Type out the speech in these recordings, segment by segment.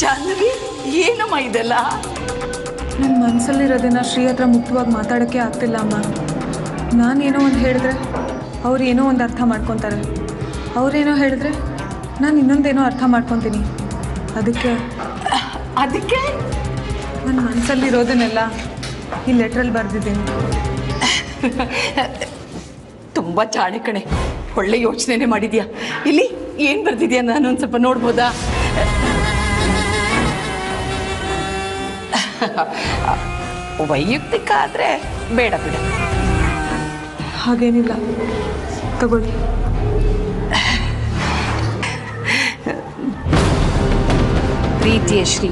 ಜಾಹ್ನವಿ ಏನಮ್ಮ ಇದೆಲ್ಲ ನನ್ನ ಮನಸ್ಸಲ್ಲಿರೋದನ್ನ ಶ್ರೀ ಹತ್ರ ಮುಕ್ತವಾಗಿ ಮಾತಾಡೋಕ್ಕೆ ಆಗ್ತಿಲ್ಲ ಅಮ್ಮ ನಾನೇನೋ ಒಂದು ಹೇಳಿದ್ರೆ ಅವ್ರು ಏನೋ ಒಂದು ಅರ್ಥ ಮಾಡ್ಕೊತಾರೆ ಅವ್ರೇನೋ ಹೇಳಿದ್ರೆ ನಾನು ಇನ್ನೊಂದೇನೋ ಅರ್ಥ ಮಾಡ್ಕೊತೀನಿ ಅದಕ್ಕೆ ಅದಕ್ಕೆ ನನ್ನ ಮನಸ್ಸಲ್ಲಿರೋದನ್ನೆಲ್ಲ ಈ ಲೆಟ್ರಲ್ಲಿ ಬರೆದಿದ್ದೀನಿ ತುಂಬ ಚಾಣೆ ಕಣೆ ಒಳ್ಳೆ ಯೋಚನೆನೇ ಮಾಡಿದ್ಯಾ ಇಲ್ಲಿ ಏನು ಬರ್ದಿದ್ಯಾ ನಾನು ಒಂದು ಸ್ವಲ್ಪ ನೋಡ್ಬೋದಾ ವೈಯಕ್ತಿಕ ಆದರೆ ಬೇಡ ಬಿಡ ಹಾಗೇನಿಲ್ಲ ತಗೊಳ್ಳಿ ಪ್ರೀತಿಯ ಶ್ರೀ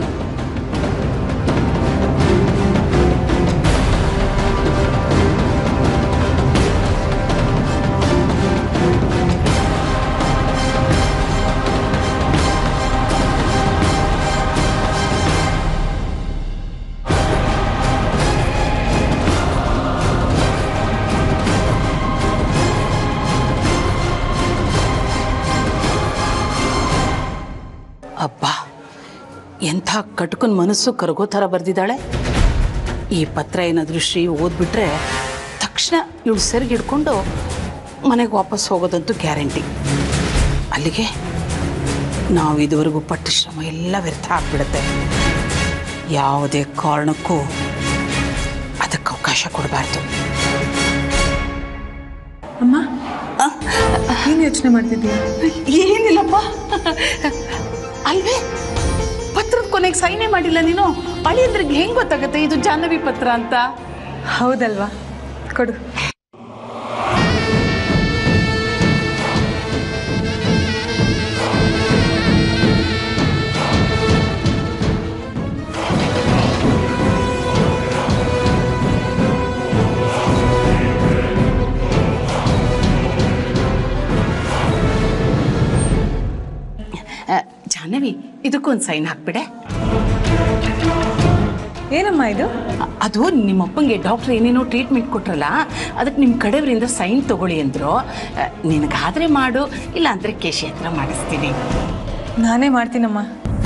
ಅಬ್ಬಾ ಎಂಥ ಕಟ್ಕೊಂಡ್ ಮನಸ್ಸು ಕರಗೋ ಥರ ಬರೆದಿದ್ದಾಳೆ ಈ ಪತ್ರ ಏನಾದರೂ ಶ್ರೀ ಓದ್ಬಿಟ್ರೆ ತಕ್ಷಣ ಇವಳು ಸೆರ್ಗಿ ಹಿಡ್ಕೊಂಡು ಮನೆಗೆ ವಾಪಸ್ ಹೋಗೋದಂತೂ ಗ್ಯಾರಂಟಿ ಅಲ್ಲಿಗೆ ನಾವು ಇದುವರೆಗೂ ಪಟ್ಟ ಶ್ರಮ ಎಲ್ಲ ವ್ಯರ್ಥ ಆಗ್ಬಿಡುತ್ತೆ ಯಾವುದೇ ಕಾರಣಕ್ಕೂ ಅದಕ್ಕೆ ಅವಕಾಶ ಕೊಡಬಾರ್ದು ಅಮ್ಮ ಏನು ಯೋಚನೆ ಮಾಡ್ತಿದ್ದೀಯ ಏನಿಲ್ಲಪ್ಪ ಅಲ್ವೇ ಪತ್ರದ ಕೊನೆಗೆ ಸೈನೇ ಮಾಡಿಲ್ಲ ನೀನು ಅಳಿಯಂದ್ರಿಗೆ ಹೆಂಗ್ ಗೊತ್ತಾಗತ್ತೆ ಇದು ಜಾಹ್ನವಿ ಪತ್ರ ಅಂತ ಹೌದಲ್ವಾ ಕೊಡು ಆ, ಜಾಹ್ನವಿ ಇದಕ್ಕೊಂದು ಸೈನ್ ಹಾಕ್ಬಿಡೆ ಏನಮ್ಮ ಇದು ಅ- ಅದು ನಿಮ್ಮಪ್ಪಂಗೆ ಡಾಕ್ಟ್ರ್ ಏನೇನೋ ಟ್ರೀಟ್ಮೆಂಟ್ ಕೊಟ್ರಲ್ಲ ಅದಕ್ಕೆ ನಿಮ್ಮ ಕಡೆಯವರಿಂದ ಸೈನ್ ತಗೊಳ್ಳಿ ಅಂದರು ನಿನಗಾದ್ರೆ ಮಾಡು ಇಲ್ಲ ಅಂದರೆ ಕೇಶಿ ಹತ್ರ ಮಾಡಿಸ್ತೀನಿ ನಾನೇ ಮಾಡ್ತೀನಮ್ಮ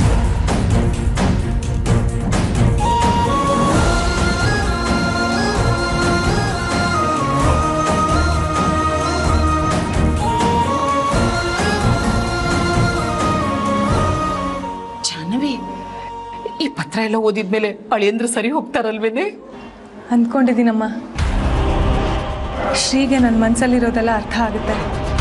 ಜಾಹ್ನವಿ ಈ ಪತ್ರ ಎಲ್ಲ ಓದಿದ್ಮೇಲೆ ಅಳಿಯಂದ್ರೆ ಸರಿ ಹೋಗ್ತಾರಲ್ವೇನೆ ಅಂದ್ಕೊಂಡಿದ್ದೀನಮ್ಮ ಶ್ರೀಗೆ ನನ್ನ ಮನಸ್ಸಲ್ಲಿರೋದೆಲ್ಲ ಅರ್ಥ ಆಗುತ್ತೆ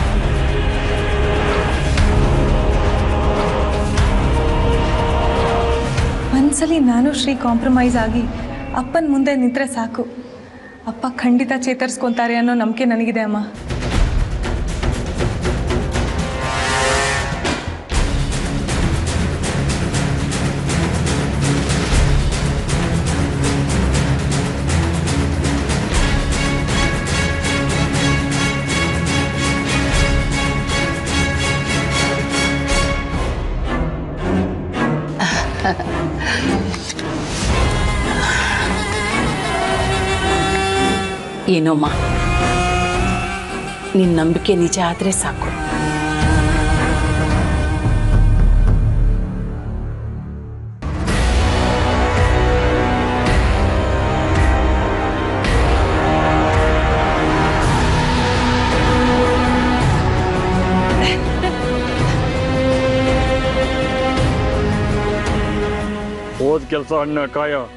ಮನಸ್ಸಲ್ಲಿ ನಾನು ಶ್ರೀ ಕಾಂಪ್ರಮೈಸ್ ಆಗಿ ಅಪ್ಪನ ಮುಂದೆ ನಿಂತರೆ ಸಾಕು ಅಪ್ಪ ಖಂಡಿತ ಚೇತರಿಸ್ಕೊಂತಾರೆ ಅನ್ನೋ ನಂಬಿಕೆ ನನಗಿದೆ ಅಮ್ಮ ಏನೋಮ್ಮ ನಿನ್ನ ನಂಬಿಕೆ ನಿಜ ಆದರೆ ಸಾಕು ಹೋದ ಕೆಲಸ ಅಣ್ಣ ಕಾಯ